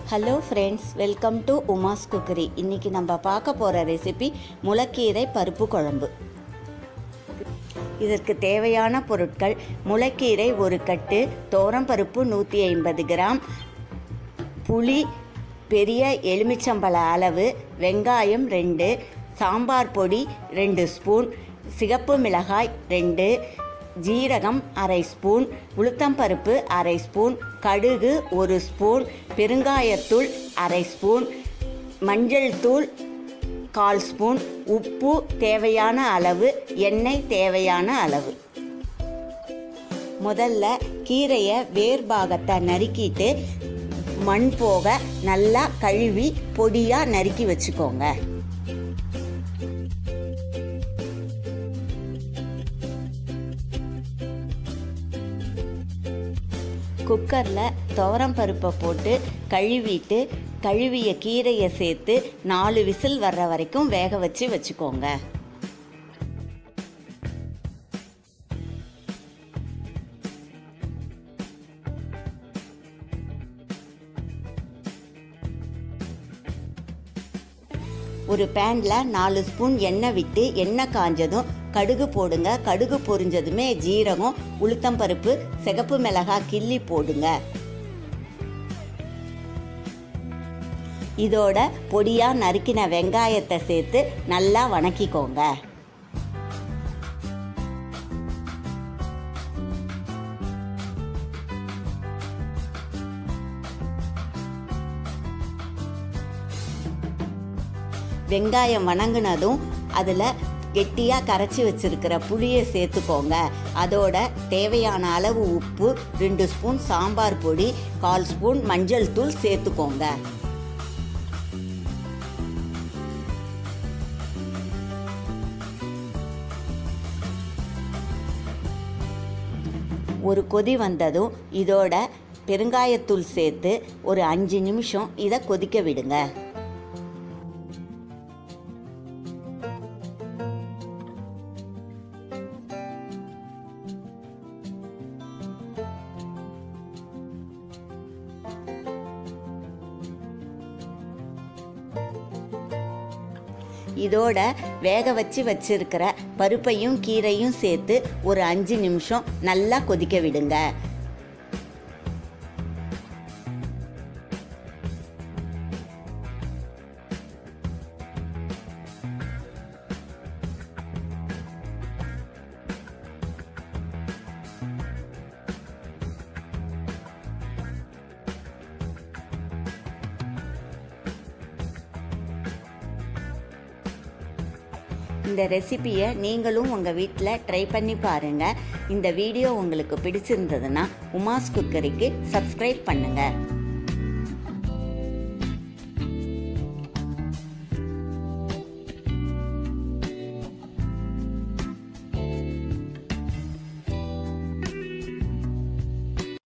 hello friends welcome to Uma's cookery இன்றைக்கி நம்ம பார்க்க போகிற ரெசிபி முளக்கீரை பருப்பு குழம்பு இதற்கு தேவையான பொருட்கள் முளக்கீரை ஒரு கட்டு பருப்பு நூற்றி ஐம்பது கிராம் புளி பெரிய எலுமிச்சம்பழ அளவு வெங்காயம் ரெண்டு சாம்பார் பொடி ரெண்டு ஸ்பூன் சிகப்பு மிளகாய் ரெண்டு ஜீரகம் அரை ஸ்பூன் உளுத்தம்பருப்பு அரை ஸ்பூன் கடுகு ஒரு ஸ்பூன் பெருங்காயத்தூள் அரை ஸ்பூன் மஞ்சள் தூள் கால் ஸ்பூன் உப்பு தேவையான அளவு எண்ணெய் தேவையான அளவு முதல்ல கீரையை வேர் பாகத்தை நறுக்கிட்டு மண் போக நல்லா கழுவி பொடியாக நறுக்கி வச்சுக்கோங்க குக்கரில் துவரம் பருப்பை போட்டு கழுவிட்டு கழுவிய கீரையை சேர்த்து நாலு விசில் வர்ற வரைக்கும் வேக வச்சு வச்சுக்கோங்க ஒரு பேனில் நாலு ஸ்பூன் எண்ணெய் விட்டு எண்ணெய் காஞ்சதும் கடுகு போடுங்க கடுகு பொரிஞ்சதுமே ஜீரகம் உளுத்தம்பருப்பு சிகப்பு மிளகாய் கிள்ளி போடுங்க இதோட பொடியாக நறுக்கின வெங்காயத்தை சேர்த்து நல்லா வணக்கிக்கோங்க வெங்காயம் வணங்கினதும் அதில் கெட்டியாக கரைச்சி வச்சிருக்கிற புளியை சேர்த்துக்கோங்க அதோட தேவையான அளவு உப்பு ரெண்டு ஸ்பூன் சாம்பார் பொடி கால் ஸ்பூன் மஞ்சள் தூள் சேர்த்துக்கோங்க ஒரு கொதி வந்ததும் இதோட பெருங்காயத்தூள் சேர்த்து ஒரு அஞ்சு நிமிஷம் இதை கொதிக்க விடுங்க இதோட வேக வச்சு வச்சிருக்கிற பருப்பையும் கீரையும் சேர்த்து ஒரு அஞ்சு நிமிஷம் நல்லா கொதிக்க விடுங்க இந்த ரெசிபியை நீங்களும் உங்கள் வீட்டில் ட்ரை பண்ணி பாருங்கள் இந்த வீடியோ உங்களுக்கு பிடிச்சிருந்ததுன்னா உமாஸ் குக்கரிக்கு சப்ஸ்கிரைப் பண்ணுங்கள்